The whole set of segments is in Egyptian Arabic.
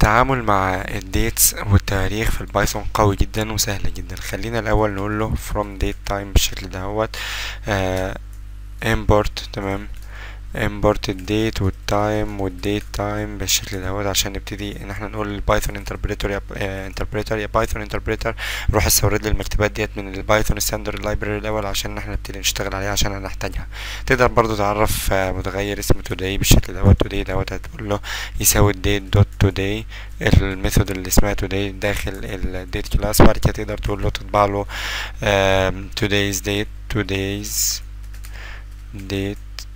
التعامل مع الديتس والتواريخ في البايثون قوي جدا وسهل جدا خلينا الاول نقول له from date time بالشكل دهوت آه import تمام import الديت والتايم والديت تايم بالشكل دوت عشان نبتدي ان احنا نقول للبايثون انتربريتور يا انتربريتور يا بايثون انتربريتور روح استورد لي المكتبات ديت من البايثون ستاندرد لايبراري الاول عشان احنا نبتدي نشتغل عليها عشان هنحتاجها تقدر برضو تعرف متغير اسمه today بالشكل دوت today دوت هتقول له يساوي الديت دوت today الميثود اللي اسمها today داخل الديت كلاس بعد كده تقدر تقول له تطبع له today's date today's date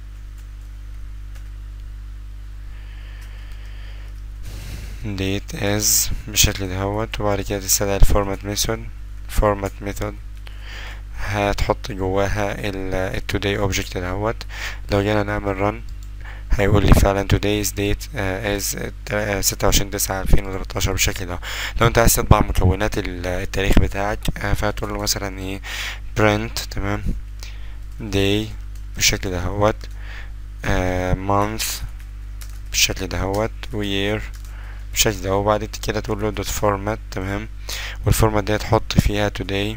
date as بالشكل دهوت وبعد كده تستدعي الفورمات ميثود فورمات ميثود هتحط جواها ال today object دهوت لو جينا نعمل run هيقول لي فعلا today's date uh, is ستة وعشرين تسعة ألفين وتلاتاشر بالشكل ده لو انت عايز تطبع مكونات التاريخ بتاعك uh, فهتقول له مثلا ايه print تمام day بالشكل دهوت uh, month بالشكل دهوت و year بالشكل ده وبعد كده تقول له دوت فورمات تمام والفورمات دي هتحط فيها today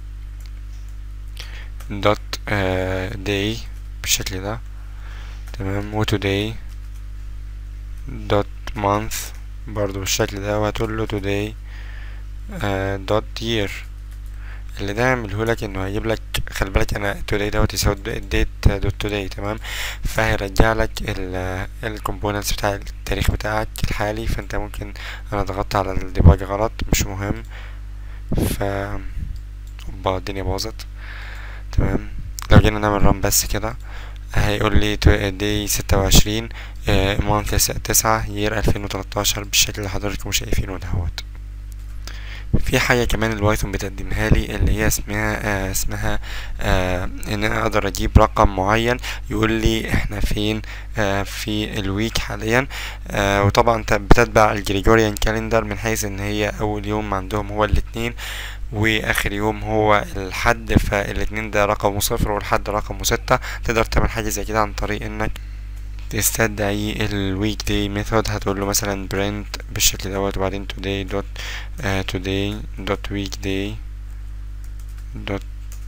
دوت day بالشكل ده تمام و today دوت month برضو بالشكل ده وهتقول له today دوت year اللي ده يعمله لك انه هيجيب لك خلي بالك انا today دوت يساوي الديت دوت today تمام فهيرجع لك الكومبوننتس بتاع التاريخ بتاعك الحالي فانت ممكن انا ضغطت على الديباج غلط مش مهم ف اوبا الدنيا باظت تمام لو جينا نعمل ران بس كده هيقول لي دي ستة وعشرين مانث تسعة يير ألفين وتلاتاشر بالشكل اللي حضراتكم شايفينه دهوت في حاجة كمان البايثون بتقدمها لي اللي هي اسمها آه اسمها آه ان انا اقدر اجيب رقم معين يقول لي احنا فين آه في الويك حاليا آه وطبعا انت بتتبع الجريجوريان كالندر من حيث ان هي اول يوم عندهم هو الاثنين واخر يوم هو الحد فالاثنين ده رقمه صفر والحد رقمه ستة تقدر تعمل حاجة زي كده عن طريق انك تستدعي الويك داي ميثود هتقول له مثلا print بالشكل دوت وبعدين today dot uh, today dot weekday dot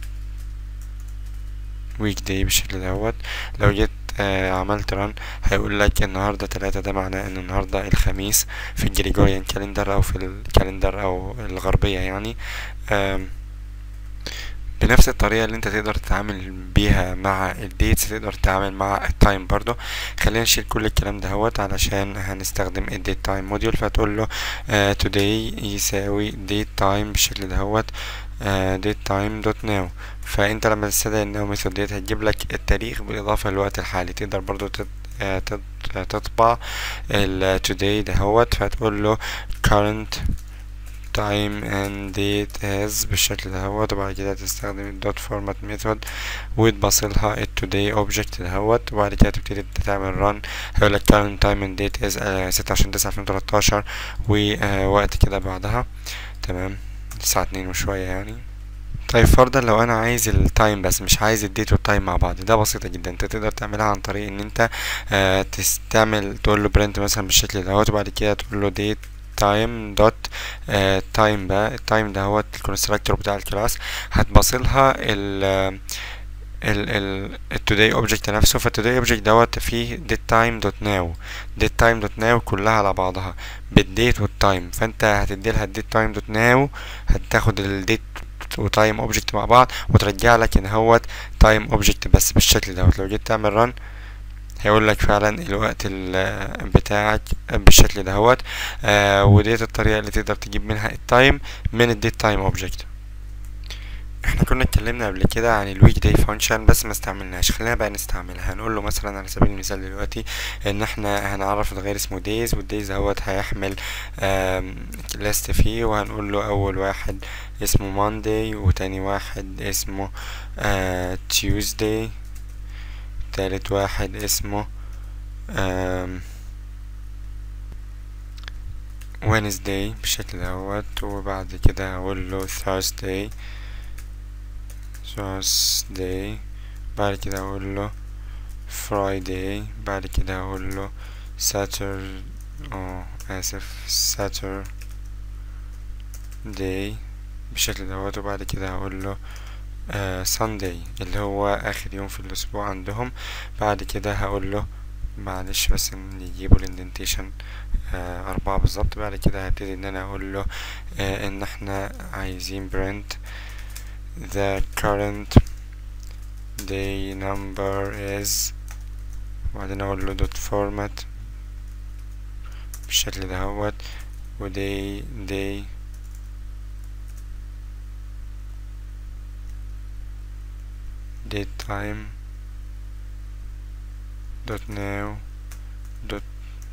weekday بالشكل دوت لو جيت آه عملت رن هيقول لك النهارده تلاتة ده معناه ان النهارده الخميس في الجريجوريان كالندر او في الكالندر او الغربية يعني آه بنفس الطريقة اللي انت تقدر تتعامل بيها مع الديتس تقدر تتعامل مع التايم برضو خلينا نشيل كل الكلام دهوت علشان هنستخدم الديت تايم موديول فتقول له uh, today يساوي date time بالشكل دهوت date time dot now فانت لما تستدعي الناو ميثود ديت هتجيب لك التاريخ بالاضافة للوقت الحالي تقدر برضو تت تطبع ال today دهوت فتقول له current time and date as بالشكل دهوت وبعد كده تستخدم الدوت فورمات ميثود وتبصلها ال today object دهوت وبعد كده تبتدي تعمل run هيقول لك current time and date as ستة وعشرين تسعة ألفين وتلاتاشر ووقت كده بعدها تمام الساعة اتنين وشوية يعني طيب فرضا لو انا عايز التايم بس مش عايز الديت والتايم مع بعض ده بسيطه جدا انت تقدر تعملها عن طريق ان انت آه تستعمل تقول له برنت مثلا بالشكل دوت وبعد كده تقول له ديت تايم دوت تايم بقى التايم ده هو الكونستراكتور بتاع الكلاس هتبصلها ال ال ال التوداي اوبجكت نفسه فالتوداي اوبجكت دوت فيه ديت تايم دوت ناو ديت تايم دوت ناو كلها على بعضها بالديت والتايم فانت هتدي لها الديت تايم دوت ناو هتاخد الديت وتايم اوبجكت مع بعض وترجع لك ان هوت تايم اوبجكت بس بالشكل دوت لو جيت تعمل رن هيقول لك فعلا الوقت بتاعك بالشكل دهوت آه وديت الطريقه اللي تقدر تجيب منها التايم من الديت تايم اوبجكت احنا كنا اتكلمنا قبل كده عن الويك داي فانكشن بس ما استعملناش خلينا بقى نستعملها هنقول له مثلا على سبيل المثال دلوقتي ان احنا هنعرف متغير اسمه دايز والدايز اهوت هيحمل ليست فيه وهنقول له اول واحد اسمه مانداي وتاني واحد اسمه تيوزداي تالت واحد اسمه Wednesday بالشكل دوت وبعد كده هقول له Thursday Thursday بعد كده هقول له Friday بعد كده هقول له اه اسف Saturday بالشكل دوت وبعد كده هقول له آه Sunday اللي هو اخر يوم في الاسبوع عندهم بعد كده هقول له معلش بس نجيبه الاندنتيشن آه أربعة بالظبط بعد كده هبتدي إن أنا أقول له آه إن إحنا عايزين print the current day number is وبعدين أقول له dot format بالشكل دهوت و day day date time dot now dot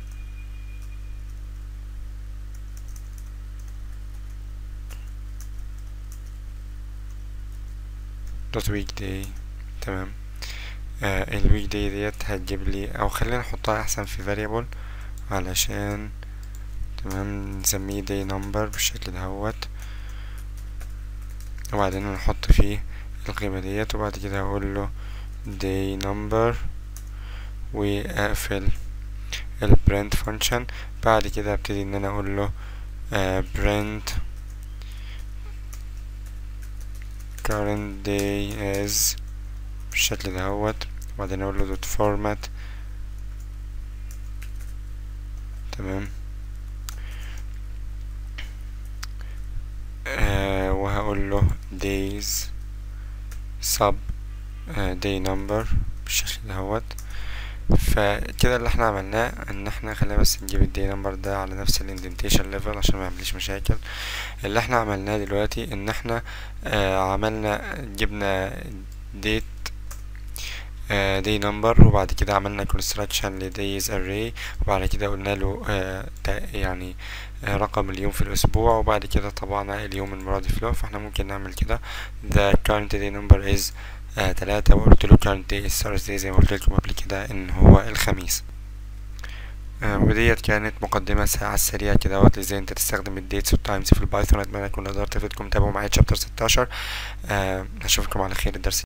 دوت ويك داي تمام آه الويك داي ديت هتجيب لي او خلينا نحطها احسن في variable علشان تمام نسميه داي نمبر بالشكل دهوت وبعدين نحط فيه القيمة ديت وبعد كده هقول له داي نمبر واقفل البرنت فانكشن بعد كده ابتدي ان انا اقول له آه print current day is بالشكل دهوت وبعدين اقول له dot format تمام آه وهقول له days sub آه day number بالشكل دهوت فكده اللي احنا عملناه ان احنا خلينا بس نجيب الدي نمبر ده على نفس الاندنتيشن ليفل عشان ما يعمليش مشاكل اللي احنا عملناه دلوقتي ان احنا آه عملنا جبنا ديت دي نمبر وبعد كده عملنا كونستراكشن لدايز اري وبعد كده قلنا له آه يعني آه رقم اليوم في الاسبوع وبعد كده طبعنا اليوم المرادف له فاحنا ممكن نعمل كده the current day number is آه تلاتة وقلت له current day is Thursday زي ما قلت لكم قبل كده ان هو الخميس آه وديت كانت مقدمة على السريع كده وقت ازاي انت تستخدم الديتس والتايمز في البايثون اتمنى اكون قدرت افيدكم تابعوا معايا شابتر 16 آه اشوفكم على خير الدرس